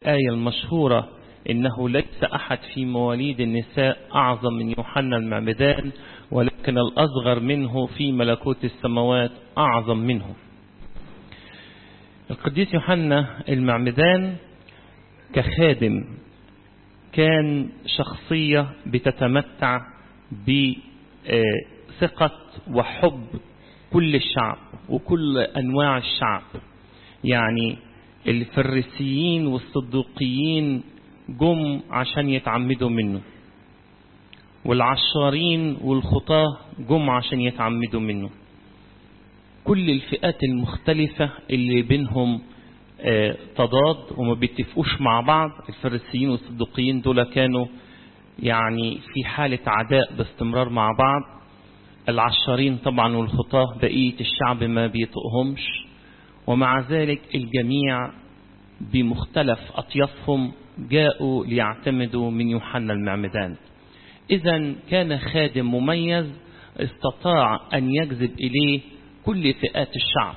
الآية المشهورة إنه ليس أحد في مواليد النساء أعظم من يوحنا المعمدان ولكن الأصغر منه في ملكوت السماوات أعظم منه القديس يوحنا المعمدان كخادم كان شخصية بتتمتع بثقة وحب كل الشعب وكل أنواع الشعب يعني الفريسيين والصدوقيين جم عشان يتعمدوا منه والعشارين والخطاة جم عشان يتعمدوا منه كل الفئات المختلفة اللي بينهم اه تضاد وما بيتفقوش مع بعض الفريسيين والصدوقيين دول كانوا يعني في حالة عداء باستمرار مع بعض العشارين طبعا والخطاة بقية الشعب ما بيطقهمش ومع ذلك الجميع بمختلف أطيافهم جاءوا ليعتمدوا من يوحنا المعمدان إذا كان خادم مميز استطاع أن يجذب إليه كل فئات الشعب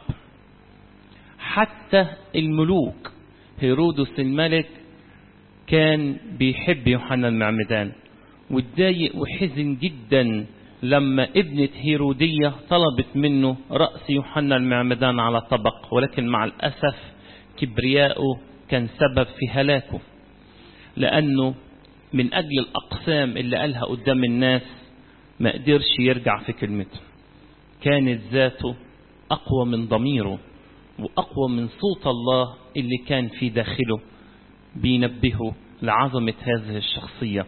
حتى الملوك هيرودس الملك كان بيحب يوحنا المعمدان واتضايق وحزن جدا لما ابنة هيرودية طلبت منه رأس يوحنا المعمدان على طبق ولكن مع الأسف كبرياءه كان سبب في هلاكه لأنه من أجل الأقسام اللي قالها قدام الناس ما قدرش يرجع في كلمته كانت ذاته أقوى من ضميره وأقوى من صوت الله اللي كان في داخله بينبهه لعظمة هذه الشخصية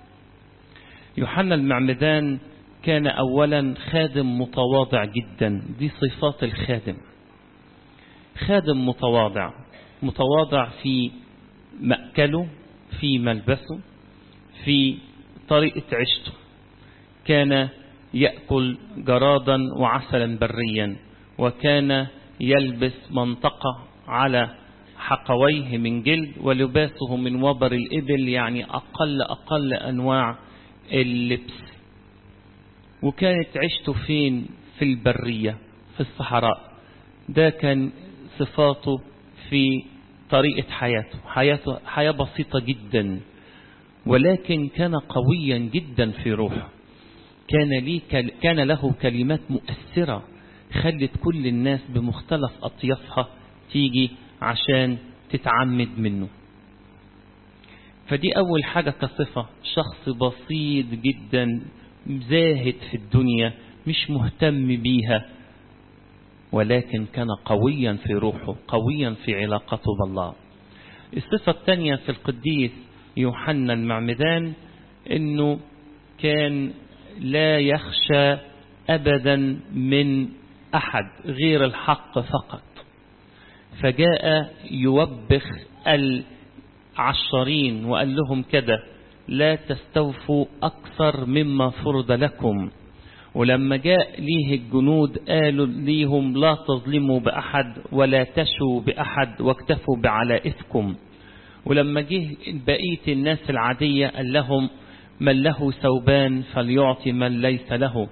يوحنا المعمدان كان أولا خادم متواضع جدا دي صفات الخادم خادم متواضع متواضع في مأكله في ملبسه في طريقة عيشته كان يأكل جرادا وعسلا بريا وكان يلبس منطقة على حقويه من جلد ولباسه من وبر الإبل يعني أقل أقل أنواع اللبس وكانت عيشته فين في البرية في الصحراء ده كان صفاته في طريقة حياته حياته حياة بسيطة جدا ولكن كان قويا جدا في روحه كان, لي كان له كلمات مؤثرة خلت كل الناس بمختلف أطيافها تيجي عشان تتعمد منه فدي أول حاجة كصفة شخص بسيط جدا زاهد في الدنيا مش مهتم بيها ولكن كان قويا في روحه قويا في علاقته بالله الصفة الثانية في القديس يوحنا المعمدان انه كان لا يخشى ابدا من احد غير الحق فقط فجاء يوبخ العشرين وقال لهم كده لا تستوفوا اكثر مما فرض لكم ولما جاء ليه الجنود قالوا ليهم لا تظلموا بأحد ولا تشوا بأحد واكتفوا بعلائفكم ولما جه بقية الناس العادية قال لهم من له ثوبان فليعطي من ليس له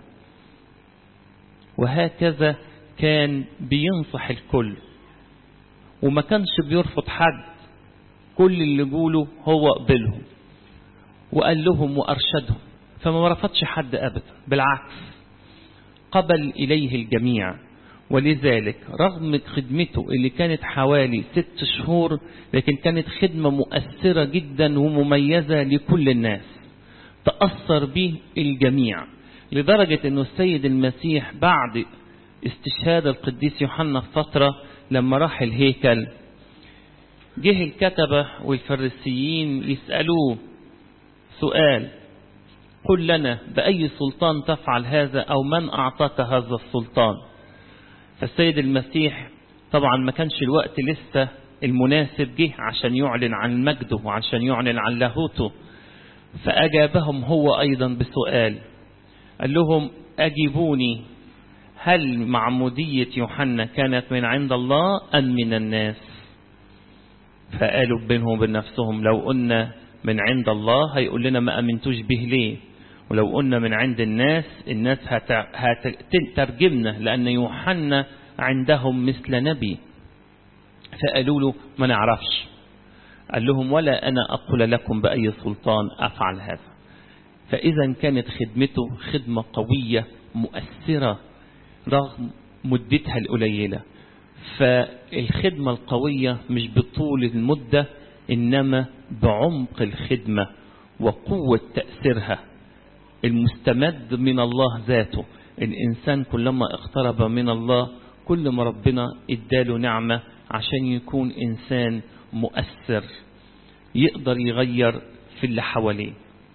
وهكذا كان بينصح الكل وما كانش بيرفض حد كل اللي قوله هو قبلهم وقال لهم وأرشدهم فما رفضش حد أبدا بالعكس قبل إليه الجميع ولذلك رغم خدمته اللي كانت حوالي ست شهور لكن كانت خدمة مؤثرة جدا ومميزة لكل الناس تأثر به الجميع لدرجة أنه السيد المسيح بعد استشهاد القديس يوحنا في فترة لما راح الهيكل جه الكتبة والفريسيين يسألوه سؤال قل لنا بأي سلطان تفعل هذا أو من أعطاك هذا السلطان فالسيد المسيح طبعا ما كانش الوقت لسه المناسب جه عشان يعلن عن مجده وعشان يعلن عن لاهوته فأجابهم هو أيضا بسؤال قال لهم أجيبوني هل معمودية يوحنا كانت من عند الله أم من الناس فقالوا بينهم وبين نفسهم لو قلنا من عند الله هيقول لنا ما أمنتوش به ليه ولو قلنا من عند الناس الناس هتترجمنا لأن يوحنا عندهم مثل نبي فقالوا له ما نعرفش قال لهم ولا أنا أقول لكم بأي سلطان أفعل هذا فإذا كانت خدمته خدمة قوية مؤثرة رغم مدتها القليلة فالخدمة القوية مش بطول المدة إنما بعمق الخدمة وقوة تأثيرها المستمد من الله ذاته الإنسان كلما اقترب من الله كل ما ربنا اداله نعمة عشان يكون إنسان مؤثر يقدر يغير في اللي حواليه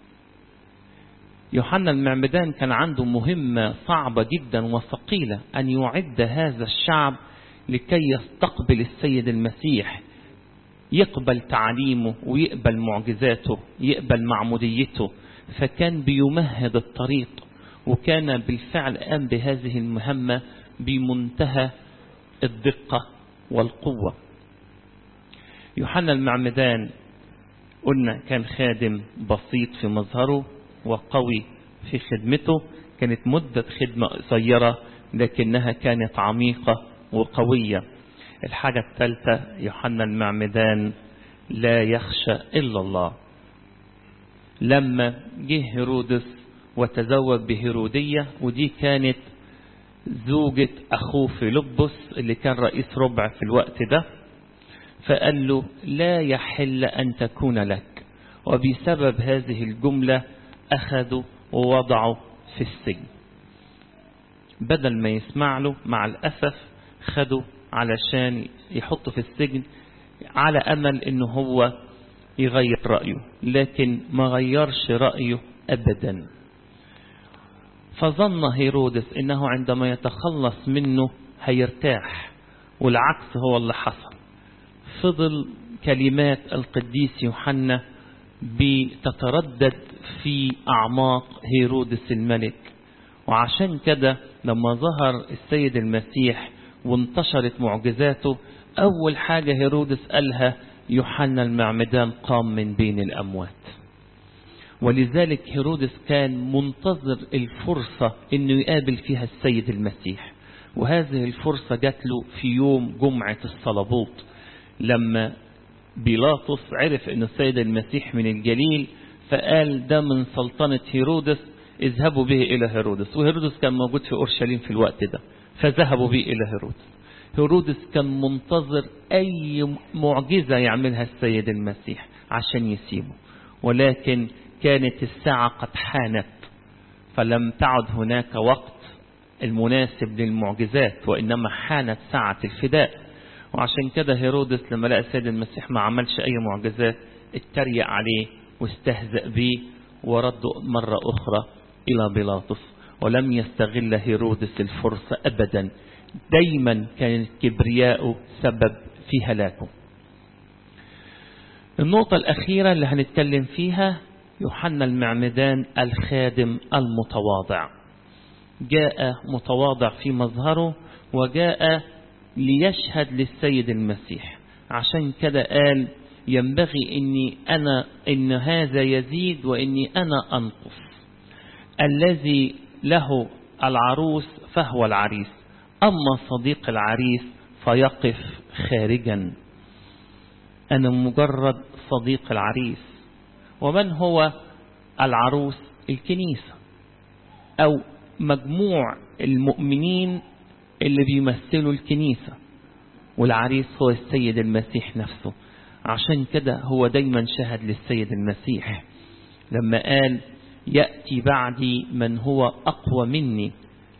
يوحنا المعمدان كان عنده مهمة صعبة جدا وثقيلة أن يعد هذا الشعب لكي يستقبل السيد المسيح يقبل تعليمه ويقبل معجزاته يقبل معموديته فكان بيمهد الطريق وكان بالفعل قام بهذه المهمة بمنتهى الدقة والقوة يوحنا المعمدان قلنا كان خادم بسيط في مظهره وقوي في خدمته كانت مدة خدمة قصيرة لكنها كانت عميقة وقوية الحاجة الثالثة يوحنا المعمدان لا يخشى إلا الله لما جه هيرودس وتزوج بهيرودية ودي كانت زوجة أخوه فيلبس اللي كان رئيس ربع في الوقت ده فقال له لا يحل أن تكون لك وبسبب هذه الجملة أخذوا ووضعوا في السجن بدل ما يسمع له مع الأسف خدوا علشان يحطه في السجن على أمل أنه هو يغير رأيه لكن ما غيرش رأيه أبدا فظن هيرودس أنه عندما يتخلص منه هيرتاح والعكس هو اللي حصل فضل كلمات القديس يوحنا بتتردد في أعماق هيرودس الملك وعشان كده لما ظهر السيد المسيح وانتشرت معجزاته أول حاجة هيرودس قالها يوحنا المعمدان قام من بين الأموات ولذلك هيرودس كان منتظر الفرصة انه يقابل فيها السيد المسيح وهذه الفرصة جات له في يوم جمعة الصلبوط لما بيلاطس عرف ان السيد المسيح من الجليل فقال ده من سلطنة هيرودس اذهبوا به الى هيرودس وهيرودس كان موجود في اورشليم في الوقت ده فذهبوا به الى هيرودس هيرودس كان منتظر اي معجزة يعملها السيد المسيح عشان يسيبه ولكن كانت الساعة قد حانت فلم تعد هناك وقت المناسب للمعجزات وإنما حانت ساعة الفداء وعشان كده هيرودس لما لقى السيد المسيح ما عملش أي معجزات اتريق عليه واستهزأ به ورد مرة أخرى إلى بيلاطس ولم يستغل هيرودس الفرصة أبدا دايما كان الكبرياء سبب في هلاكه النقطة الأخيرة اللي هنتكلم فيها يوحنا المعمدان الخادم المتواضع جاء متواضع في مظهره وجاء ليشهد للسيد المسيح عشان كده قال ينبغي اني انا ان هذا يزيد واني انا انقص الذي له العروس فهو العريس اما صديق العريس فيقف خارجا انا مجرد صديق العريس ومن هو العروس الكنيسة أو مجموع المؤمنين اللي بيمثلوا الكنيسة والعريس هو السيد المسيح نفسه عشان كده هو دايما شهد للسيد المسيح لما قال يأتي بعدي من هو أقوى مني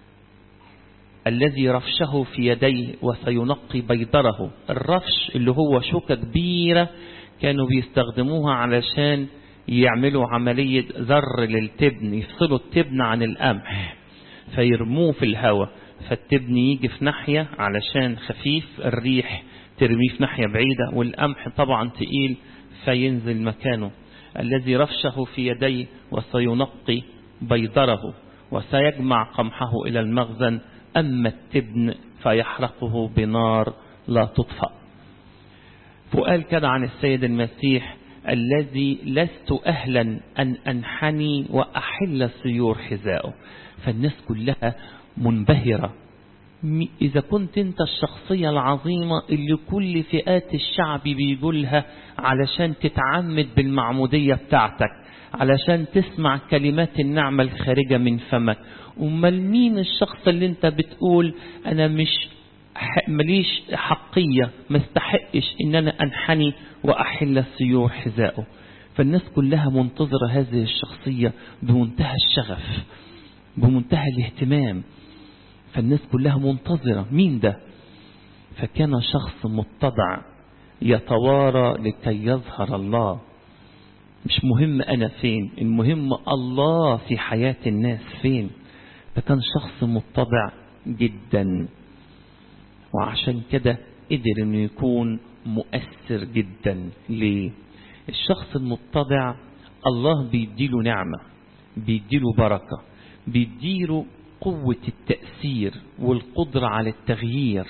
الذي رفشه في يديه وسينقي بيضره الرفش اللي هو شوكة كبيرة كانوا بيستخدموها علشان يعملوا عملية ذر للتبن يفصلوا التبن عن القمح فيرموه في الهواء فالتبن يجي في ناحية علشان خفيف الريح ترميه في ناحية بعيدة والقمح طبعا تقيل فينزل مكانه الذي رفشه في يديه وسينقي بيضره وسيجمع قمحه إلى المخزن أما التبن فيحرقه بنار لا تطفأ وقال كده عن السيد المسيح الذي لست أهلا أن أنحني وأحل سيور حذائه فالناس كلها منبهرة إذا كنت أنت الشخصية العظيمة اللي كل فئات الشعب بيقولها علشان تتعمد بالمعمودية بتاعتك علشان تسمع كلمات النعمة الخارجة من فمك أمال مين الشخص اللي أنت بتقول أنا مش مليش حقية ما استحقش إن أنا أنحني وأحل سيور حذائه فالناس كلها منتظرة هذه الشخصية بمنتهى الشغف بمنتهى الاهتمام فالناس كلها منتظرة مين ده فكان شخص متضع يتوارى لكي يظهر الله مش مهم أنا فين المهم الله في حياة الناس فين فكان شخص متضع جدا وعشان كده قدر انه يكون مؤثر جدا ليه الشخص المتضع الله بيديله نعمة بيديله بركة بيديله قوة التأثير والقدرة على التغيير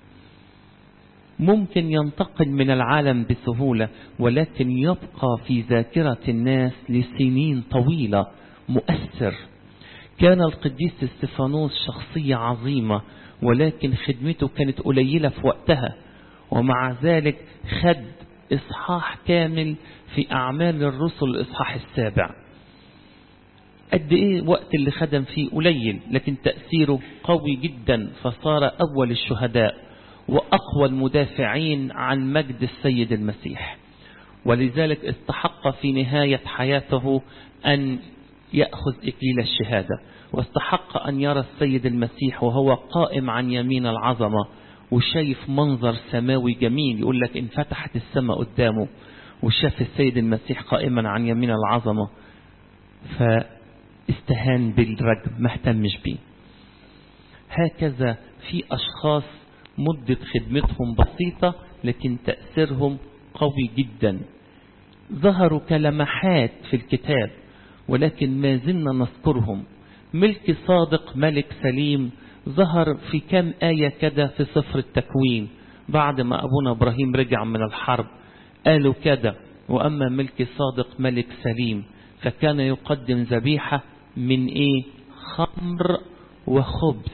ممكن ينتقل من العالم بسهولة ولكن يبقى في ذاكرة الناس لسنين طويلة مؤثر كان القديس استفانوس شخصية عظيمة ولكن خدمته كانت قليلة في وقتها ومع ذلك خد إصحاح كامل في أعمال الرسل الإصحاح السابع قد إيه وقت اللي خدم فيه قليل لكن تأثيره قوي جدا فصار أول الشهداء وأقوى المدافعين عن مجد السيد المسيح ولذلك استحق في نهاية حياته أن يأخذ إكليل الشهادة واستحق أن يرى السيد المسيح وهو قائم عن يمين العظمة وشايف منظر سماوي جميل يقول لك انفتحت السماء قدامه وشاف السيد المسيح قائما عن يمين العظمة فاستهان بالرجم ما اهتمش بيه هكذا في أشخاص مدة خدمتهم بسيطة لكن تأثيرهم قوي جدا ظهروا كلمحات في الكتاب ولكن ما زلنا نذكرهم ملك صادق ملك سليم ظهر في كم آية كده في سفر التكوين بعد ما أبونا إبراهيم رجع من الحرب قالوا كده وأما ملك صادق ملك سليم فكان يقدم ذبيحة من إيه خمر وخبز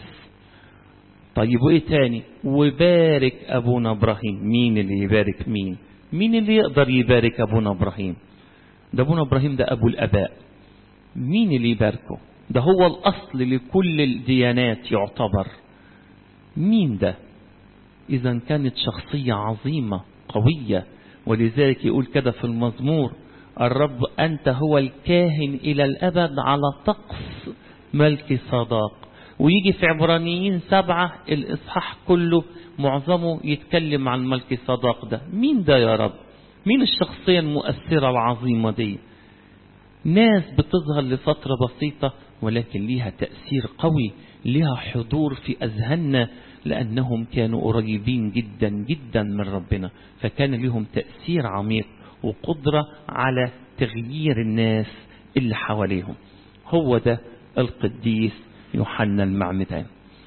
طيب وإيه تاني وبارك أبونا إبراهيم مين اللي يبارك مين مين اللي يقدر يبارك أبونا إبراهيم ده أبونا إبراهيم ده أبو الأباء مين اللي يباركه ده هو الأصل لكل الديانات يعتبر مين ده إذا كانت شخصية عظيمة قوية ولذلك يقول كده في المزمور الرب أنت هو الكاهن إلى الأبد على طقس ملك صداق ويجي في عبرانيين سبعة الإصحاح كله معظمه يتكلم عن ملك صداق ده مين ده يا رب مين الشخصية المؤثرة العظيمة دي ناس بتظهر لفترة بسيطة ولكن ليها تأثير قوي ليها حضور في أذهاننا لأنهم كانوا قريبين جدا جدا من ربنا فكان لهم تأثير عميق وقدرة على تغيير الناس اللي حواليهم هو ده القديس يوحنا المعمدان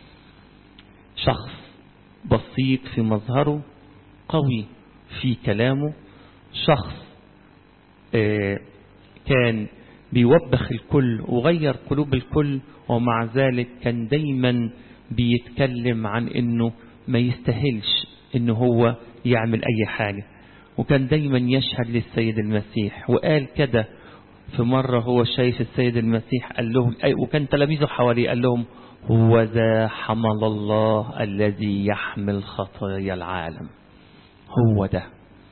شخص بسيط في مظهره قوي في كلامه شخص آه كان بيوبخ الكل وغير قلوب الكل ومع ذلك كان دايما بيتكلم عن انه ما يستاهلش انه هو يعمل اي حاجة وكان دايما يشهد للسيد المسيح وقال كده في مرة هو شايف السيد المسيح قال لهم وكان تلاميذه حواليه قال لهم هو ذا حمل الله الذي يحمل خطايا العالم هو ده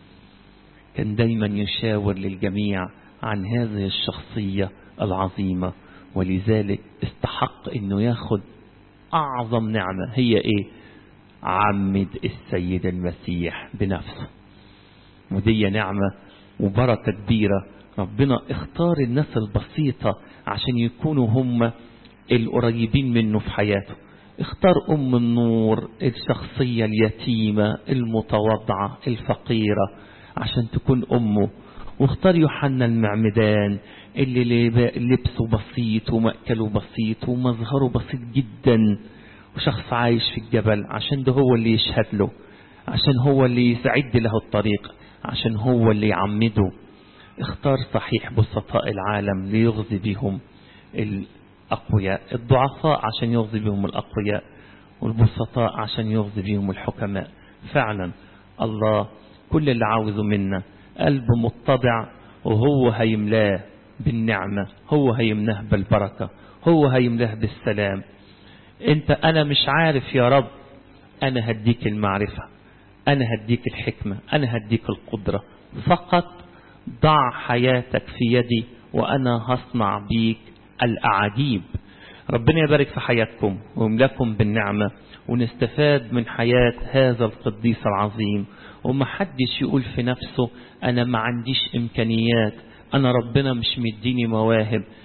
كان دايما يشاور للجميع عن هذه الشخصية العظيمة ولذلك استحق انه ياخد اعظم نعمة هي ايه عمد السيد المسيح بنفسه ودي نعمة وبركة كبيرة ربنا اختار الناس البسيطة عشان يكونوا هم القريبين منه في حياته اختار أم النور الشخصية اليتيمة المتواضعة الفقيرة عشان تكون أمه واختار يوحنا المعمدان اللي لبسه بسيط ومأكله بسيط ومظهره بسيط جدا وشخص عايش في الجبل عشان ده هو اللي يشهد له عشان هو اللي يسعد له الطريق عشان هو اللي يعمده اختار صحيح بسطاء العالم ليغزي بهم الأقوياء الضعفاء عشان يغزي بهم الأقوياء والبسطاء عشان يغضي بيهم الحكماء فعلا الله كل اللي عاوزه منا قلب متضع وهو هيملاه بالنعمة هو هيملاه بالبركة هو هيملاه بالسلام انت انا مش عارف يا رب انا هديك المعرفة انا هديك الحكمة انا هديك القدرة فقط ضع حياتك في يدي وانا هصنع بيك الاعاجيب ربنا يبارك في حياتكم ويملاكم بالنعمة ونستفاد من حياة هذا القديس العظيم ومحدش يقول في نفسه أنا ما عنديش إمكانيات أنا ربنا مش مديني مواهب